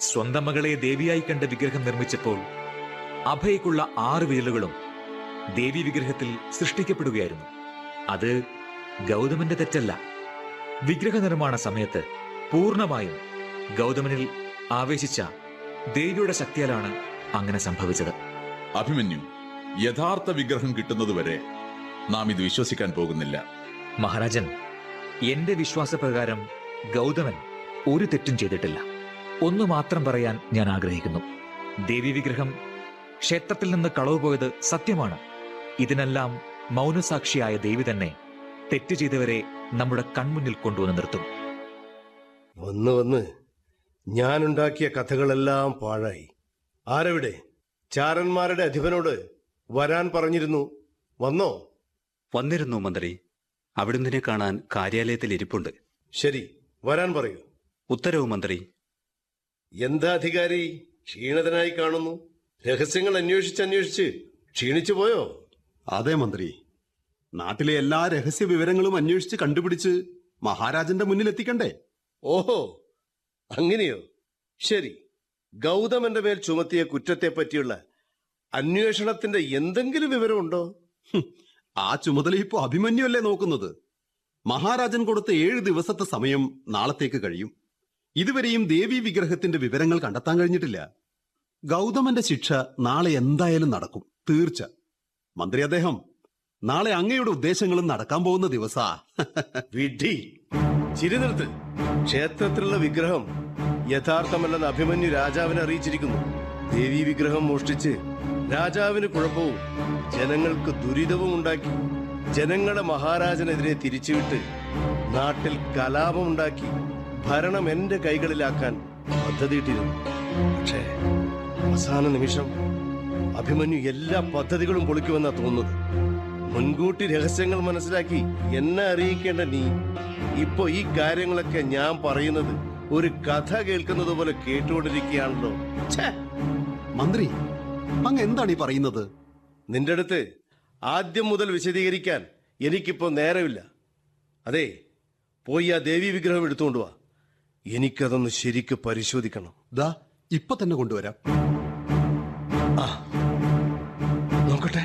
സ്വന്തം മകളെ ദേവിയായി കണ്ട വിഗ്രഹം നിർമ്മിച്ചപ്പോൾ അഭയക്കുള്ള ആറ് വിരലുകളും ദേവി വിഗ്രഹത്തിൽ സൃഷ്ടിക്കപ്പെടുകയായിരുന്നു അത് ഗൗതമന്റെ തെറ്റല്ല വിഗ്രഹ നിർമ്മാണ സമയത്ത് പൂർണ്ണമായും ഗൗതമനിൽ ആവേശിച്ച ദേവിയുടെ ശക്തിയാലാണ് അങ്ങനെ സംഭവിച്ചത് അഭിമന്യു യഥാർത്ഥ വിഗ്രഹം കിട്ടുന്നതുവരെ നാം ഇത് വിശ്വസിക്കാൻ പോകുന്നില്ല മഹാരാജൻ എന്റെ വിശ്വാസപ്രകാരം ഗൗതമൻ ഒരു തെറ്റും ചെയ്തിട്ടില്ല ഒന്നു മാത്രം പറയാൻ ഞാൻ ആഗ്രഹിക്കുന്നു ദേവി വിഗ്രഹം ക്ഷേത്രത്തിൽ നിന്ന് കളവ് പോയത് സത്യമാണ് ഇതിനെല്ലാം മൗനസാക്ഷിയായ ദേവി തന്നെ തെറ്റ് ചെയ്തവരെ നമ്മുടെ കൺമുന്നിൽ കൊണ്ടുവന്ന് നിർത്തും വന്ന് വന്ന് ഞാനുണ്ടാക്കിയ കഥകളെല്ലാം പാഴായി ആരെവിടെ ചാരന്മാരുടെ അധിപനോട് വരാൻ പറഞ്ഞിരുന്നു വന്നോ വന്നിരുന്നു മന്ത്രി അവിടുന്നിനെ കാണാൻ കാര്യാലയത്തിൽ ഇരിപ്പുണ്ട് ശരി വരാൻ പറയൂ ഉത്തരവ് മന്ത്രി എന്താ അധികാരി ക്ഷീണിതനായി കാണുന്നു രഹസ്യങ്ങൾ അന്വേഷിച്ച് അന്വേഷിച്ച് ക്ഷീണിച്ചു പോയോ അതെ മന്ത്രി നാട്ടിലെ എല്ലാ രഹസ്യ വിവരങ്ങളും അന്വേഷിച്ച് കണ്ടുപിടിച്ച് മഹാരാജന്റെ മുന്നിൽ എത്തിക്കണ്ടേ ഓഹോ അങ്ങനെയോ ശരി ഗൗതമന്റെ മേൽ ചുമത്തിയ കുറ്റത്തെ പറ്റിയുള്ള അന്വേഷണത്തിന്റെ എന്തെങ്കിലും വിവരമുണ്ടോ ഹും, ആ ചുമതല ഇപ്പോ അഭിമന്യുവല്ലേ നോക്കുന്നത് മഹാരാജൻ കൊടുത്ത ഏഴ് ദിവസത്തെ സമയം നാളത്തേക്ക് കഴിയും ഇതുവരെയും ദേവി വിഗ്രഹത്തിന്റെ വിവരങ്ങൾ കണ്ടെത്താൻ കഴിഞ്ഞിട്ടില്ല ഗൗതമന്റെ ശിക്ഷ നാളെ എന്തായാലും നടക്കും തീർച്ച മന്ത്രി അദ്ദേഹം നാളെ അങ്ങയുടെ ഉദ്ദേശങ്ങളും നടക്കാൻ പോകുന്ന ദിവസാ വിഡി ചിരി നിർത്ത് ക്ഷേത്രത്തിലുള്ള വിഗ്രഹം യഥാർത്ഥമല്ലെന്ന് അഭിമന്യു രാജാവിനെ അറിയിച്ചിരിക്കുന്നു ദേവി വിഗ്രഹം മോഷ്ടിച്ച് രാജാവിന് കുഴപ്പവും ജനങ്ങൾക്ക് ദുരിതവും ഉണ്ടാക്കി ജനങ്ങളെ മഹാരാജനെതിരെ തിരിച്ചുവിട്ട് നാട്ടിൽ കലാപമുണ്ടാക്കി ഭരണം എന്റെ കൈകളിലാക്കാൻ പദ്ധതിയിട്ടിരുന്നു പക്ഷേ അവസാന നിമിഷം അഭിമന്യു എല്ലാ പദ്ധതികളും പൊളിക്കുമെന്നാ തോന്നുന്നത് മുൻകൂട്ടി രഹസ്യങ്ങൾ മനസ്സിലാക്കി എന്നെ അറിയിക്കേണ്ട നീ ഇപ്പൊ ഈ കാര്യങ്ങളൊക്കെ ഞാൻ പറയുന്നത് ഒരു കഥ കേൾക്കുന്നത് പോലെ കേട്ടുകൊണ്ടിരിക്കുകയാണല്ലോ ഛേ, മന്ത്രി അങ്ങ് എന്താണ് ഈ പറയുന്നത് നിന്റെ അടുത്ത് ആദ്യം മുതൽ വിശദീകരിക്കാൻ എനിക്കിപ്പോ നേരമില്ല അതെ പോയി ആ ദേവി വിഗ്രഹം എടുത്തുകൊണ്ട് വാ എനിക്കതൊന്ന് ശരിക്ക് പരിശോധിക്കണം ദാ ഇപ്പൊ തന്നെ കൊണ്ടുവരാം നോക്കട്ടെ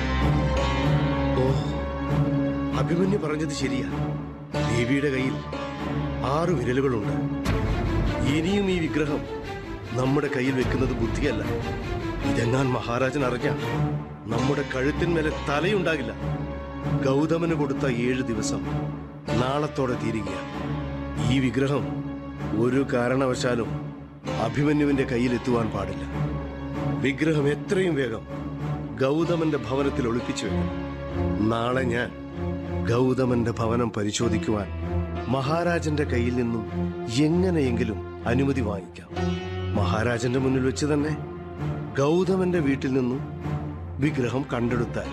ഓ അഭിമന്യു പറഞ്ഞത് ശരിയാ ദേവിയുടെ കയ്യിൽ ആറ് വിരലുകളുണ്ട് ഇനിയും ഈ വിഗ്രഹം നമ്മുടെ കയ്യിൽ വെക്കുന്നത് ബുദ്ധിയല്ല ഇതെങ്ങാൻ മഹാരാജൻ അറിഞ്ഞ നമ്മുടെ കഴുത്തിന്മേലെ തലയുണ്ടാകില്ല ഗൗതമന് കൊടുത്ത ഏഴ് ദിവസം നാളത്തോടെ തീരുകയാണ് ഈ വിഗ്രഹം ഒരു കാരണവശാലും അഭിമന്യുവിന്റെ കയ്യിലെത്തുവാൻ പാടില്ല വിഗ്രഹം എത്രയും വേഗം ഗൗതമന്റെ ഭവനത്തിൽ ഒളിപ്പിച്ചു വെക്കണം നാളെ ഞാൻ ഗൗതമന്റെ ഭവനം പരിശോധിക്കുവാൻ മഹാരാജന്റെ കയ്യിൽ നിന്നും എങ്ങനെയെങ്കിലും അനുമതി വാങ്ങിക്കാം മഹാരാജന്റെ മുന്നിൽ വെച്ച് തന്നെ ഗൗതമന്റെ വീട്ടിൽ നിന്നും വിഗ്രഹം കണ്ടെടുത്താൽ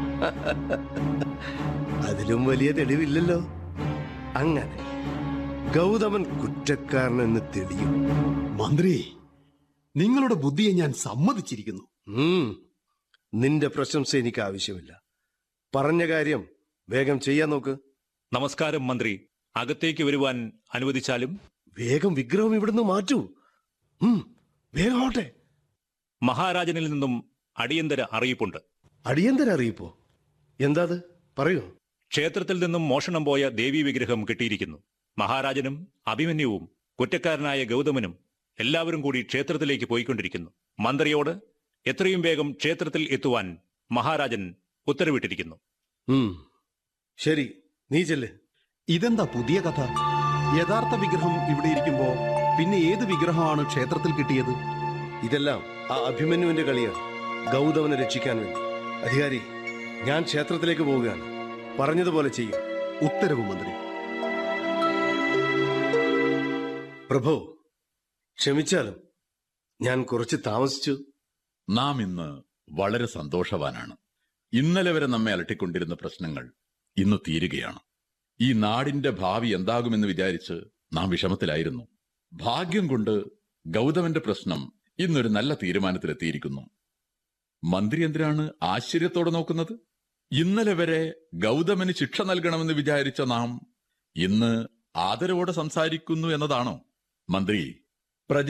അതിലും വലിയ തെളിവില്ലല്ലോ അങ്ങനെ ഗൗതമൻ കുറ്റക്കാരനെന്ന് തെളിയും മന്ത്രി നിങ്ങളുടെ ബുദ്ധിയെ ഞാൻ സമ്മതിച്ചിരിക്കുന്നു ഉം. നിന്റെ പ്രശംസ എനിക്ക് ആവശ്യമില്ല പറഞ്ഞ കാര്യം വേഗം ചെയ്യാൻ നോക്ക് നമസ്കാരം മന്ത്രി അകത്തേക്ക് വരുവാൻ അനുവദിച്ചാലും വേഗം വിഗ്രഹം ഇവിടുന്ന് മാറ്റൂ ഉം, വേഗം ആവട്ടെ മഹാരാജനിൽ നിന്നും അടിയന്തര അറിയിപ്പുണ്ട് അടിയന്തര അറിയിപ്പോ എന്താ അത് പറയൂ ക്ഷേത്രത്തിൽ നിന്നും മോഷണം പോയ ദേവീ വിഗ്രഹം കിട്ടിയിരിക്കുന്നു മഹാരാജനും അഭിമന്യുവും കുറ്റക്കാരനായ ഗൗതമനും എല്ലാവരും കൂടി ക്ഷേത്രത്തിലേക്ക് പോയിക്കൊണ്ടിരിക്കുന്നു മന്ത്രിയോട് എത്രയും വേഗം ക്ഷേത്രത്തിൽ എത്തുവാൻ മഹാരാജൻ ഉത്തരവിട്ടിരിക്കുന്നു ഉം. ശരി നീ ചെല്ല് ഇതെന്താ പുതിയ കഥ യഥാർത്ഥ വിഗ്രഹം ഇവിടെ ഇരിക്കുമ്പോ പിന്നെ ഏത് വിഗ്രഹമാണ് ക്ഷേത്രത്തിൽ കിട്ടിയത് ഇതെല്ലാം ആ അഭിമന്യുവിന്റെ കളിയാണ് ഗൗതമനെ രക്ഷിക്കാൻ വേണ്ടി അധികാരി ഞാൻ ക്ഷേത്രത്തിലേക്ക് പോവുകയാണ് പറഞ്ഞതുപോലെ ചെയ്യും ഉത്തരവ് മന്ത്രി പ്രഭു ക്ഷമിച്ചാലും ഞാൻ കുറച്ച് താമസിച്ചു നാം ഇന്ന് വളരെ സന്തോഷവാനാണ് ഇന്നലെ വരെ നമ്മെ അലട്ടിക്കൊണ്ടിരുന്ന പ്രശ്നങ്ങൾ ഇന്ന് തീരുകയാണ് ഈ നാടിന്റെ ഭാവി എന്താകുമെന്ന് വിചാരിച്ച് നാം വിഷമത്തിലായിരുന്നു ഭാഗ്യം കൊണ്ട് ഗൗതമന്റെ പ്രശ്നം ഇന്നൊരു നല്ല തീരുമാനത്തിലെത്തിയിരിക്കുന്നു മന്ത്രി എന്തിനാണ് ആശ്ചര്യത്തോടെ നോക്കുന്നത് ഇന്നലെ വരെ ഗൗതമന് ശിക്ഷ നൽകണമെന്ന് വിചാരിച്ച നാം ഇന്ന് ആദരവോടെ സംസാരിക്കുന്നു എന്നതാണോ മന്ത്രി